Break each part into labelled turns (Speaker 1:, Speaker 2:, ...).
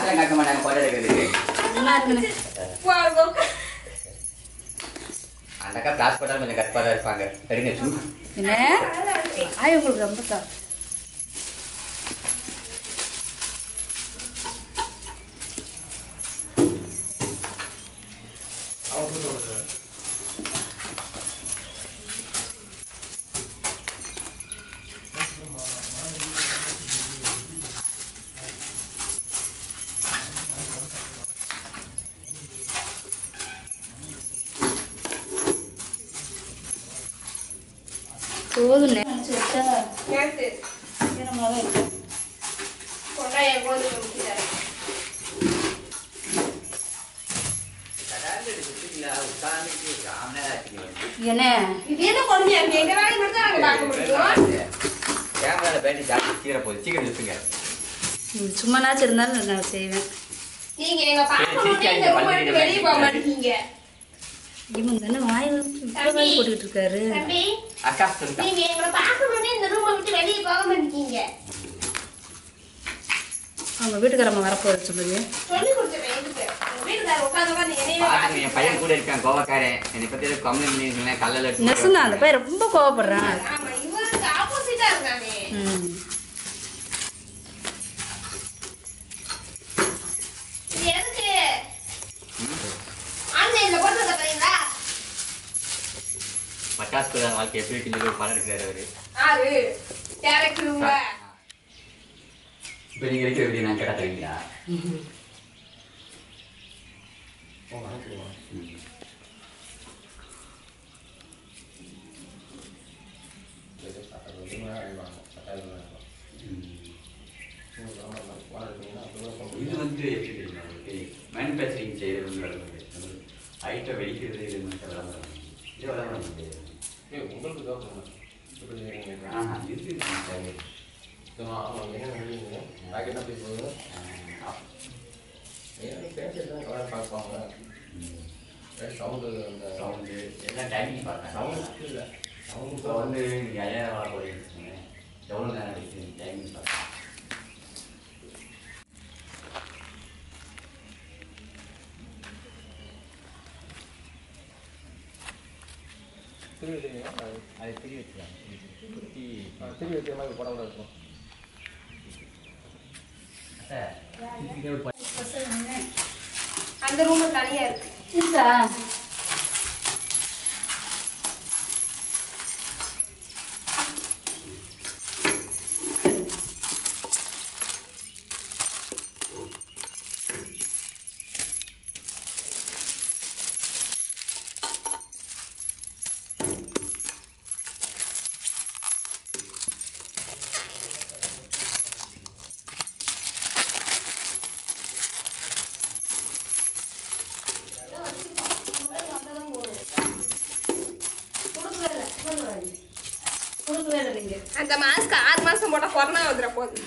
Speaker 1: அதெல்லாம் கேட்க மாட்டாங்க போட்டோ எடுக்கிறதுக்கு
Speaker 2: நல்லா இருக்குண்ணே
Speaker 1: அந்த அக்கா கிளாஸ் போட்டாலும் கொஞ்சம் கற்பாக தான் இருப்பாங்க எடுங்க சும்மா
Speaker 2: என்ன ஆய் உங்களுக்கு ரொம்ப தான் போதுண்ணே ஈரமாவே இருக்கு என்ன
Speaker 1: கேமரால பேட்டி ஜாஸ்தி சீக்கிரம் போகுது சீக்கிரம் நிறுத்துங்க
Speaker 2: ம், சும்மானாச்சும் இருந்தாலும் நான் செய்வேன்
Speaker 3: நீங்க எங்க பாக்கணும்னே இந்த ரூம் விட்டு வெளிய போக மாட்டீங்க
Speaker 2: இவங்க தானே வாய் வந்து இப்ப வாய் போட்டுக்கிட்டு இருக்காரு
Speaker 3: தம்பி
Speaker 1: அக்கா சொல்லுங்க
Speaker 3: நீங்க எங்களை பாக்கணும்னே இந்த ரூமை விட்டு வெளிய போக மாட்டீங்க
Speaker 2: அவங்க வீட்டுக்காரம்மா வரப்போகுது சொல்லுங்க
Speaker 3: சொல்லி கொடுத்துருவேன் எதுக்கு உங்க வீட்டுக்காரர் உட்காந்து உட்காந்து என்னையவே
Speaker 1: பாருங்க என் பையன்
Speaker 3: பார்த்துட்டு
Speaker 1: கூட இருக்கான் கோவக்காரன் என்னை பத்தி கம்ப்ளைண்ட் பண்ணிருக்கேன் கல்லில்
Speaker 2: நெசந்தான் அந்த பையன் ரொம்ப கோவப்படுறான்
Speaker 3: ஆமா இவருக்கு ஆப்போசிட்டா இருக்கானே
Speaker 2: ம்
Speaker 3: இது எதுக்கு ஆன்லைன்ல போட்டு பாத்தீங்களா
Speaker 1: பட்டாசு வாழ்க்கை எப்படி இருக்குன்னு சொல்லி ஒரு படம் எடுக்கிறாரு அவரு
Speaker 3: ஆறு டேரக்டர் உங்க
Speaker 1: இப்போ நீங்க இருக்கிற வீடியோ நான் கேட்டா தருவீங்களா இது வந்து எப்படி தெரியுமா உங்களுக்கு மேனுஃபேக்சரிங் செய்யறது வந்து விளம்பரம் ஐட்டம் வெடிக்கிறது இது மட்டும் விளம்பரம் இது விளம்பரம் கிடையாது
Speaker 4: உங்களுக்கு தான் சொன்னேன் எப்படி செய்றீங்க
Speaker 1: ஆஹா இது இருக்கு
Speaker 4: ஆமாம் என்ன பண்ணுவீங்க பேக்கெட் அப்படி போகுது ஏன் பேக்கெட் தான் கலர் பார்ப்பாங்க சவுண்டு அந்த
Speaker 1: சவுண்டு எல்லாம் டைமிங் பார்த்தேன்
Speaker 4: சவுண்ட் இல்லை
Speaker 1: இப்போ
Speaker 4: சவுண்டு
Speaker 1: வந்து நீங்கள் ஐயாயிரம் வாழ போறீங்க எவ்வளோ நேரம் எடுத்து டைமிங் பார்த்தேன்
Speaker 4: திரி வச்சுருங்க
Speaker 1: அது திரி வச்சுக்கலாம் குத்தி
Speaker 4: திரி வைக்கிற மாதிரி படம் இருக்கும்
Speaker 1: சார்
Speaker 3: அந்த ரூம் தனியா இருக்கு
Speaker 2: இருக்கா கொடுக்கவே இல்லை நீங்க
Speaker 3: அந்த மாஸ்க் ஆறு மாசம் போட்டா கொரோனா வந்துட போகுது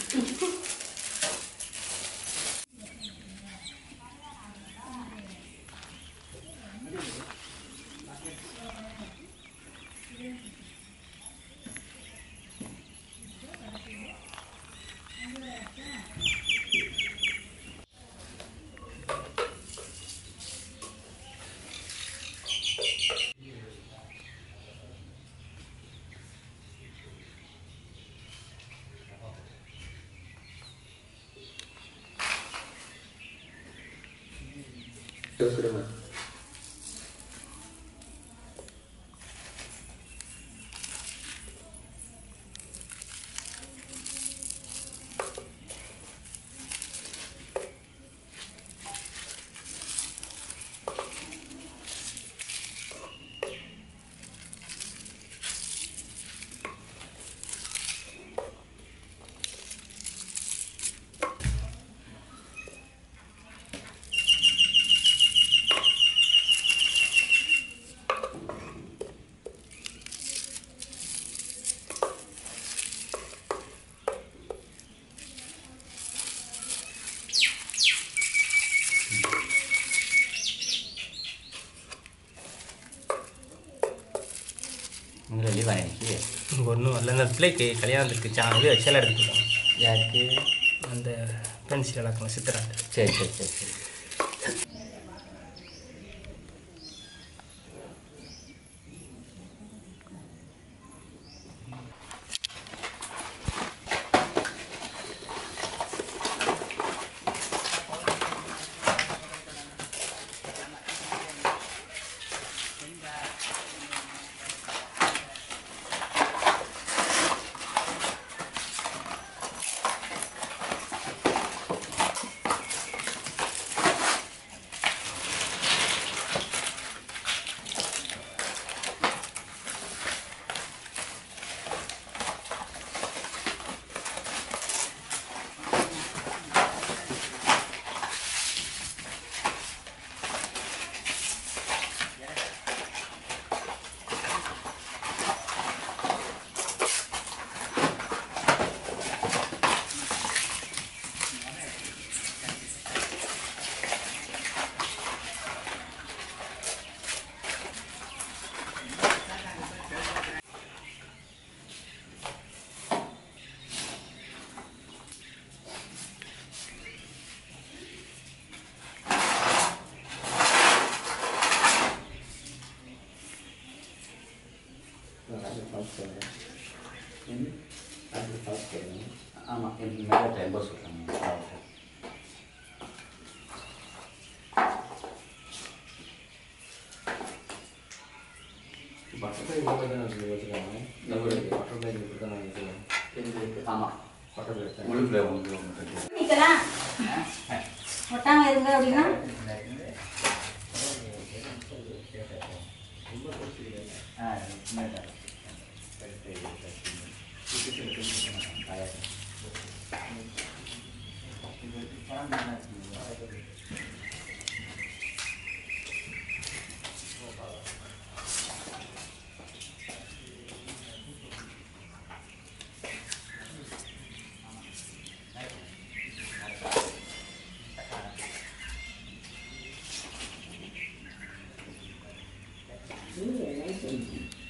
Speaker 1: உங்களை லீவ் எனக்கு
Speaker 5: ஒன்றும் வரல இந்த பிள்ளைக்கு கல்யாணத்துக்கு சா இது செல்ல எடுத்துக்கிட்டோம்
Speaker 1: யாருக்கு
Speaker 5: அந்த பென்சில் இழக்கணும் சித்திராட்டு
Speaker 1: சரி சரி சரி சரி ஆமாம் எனக்கு மேலே டைம் பாஸ் சொல்கிறாங்க
Speaker 4: பட்டர்ஃப்ளை இவ்வளோ தான் சொல்லி வச்சுருக்காங்க
Speaker 1: இந்த ஒரு
Speaker 4: பட்டர்ஃப்ளை இப்படி தான் நான் வச்சுருக்கேன்
Speaker 1: ஆமாம்
Speaker 4: பட்டர்ஃப்ளை
Speaker 1: முழுக்கில் ஒன்று ஒன்று
Speaker 2: நிற்கலாம் ஒட்டாமல் இருங்க அப்படின்னா
Speaker 1: ஆ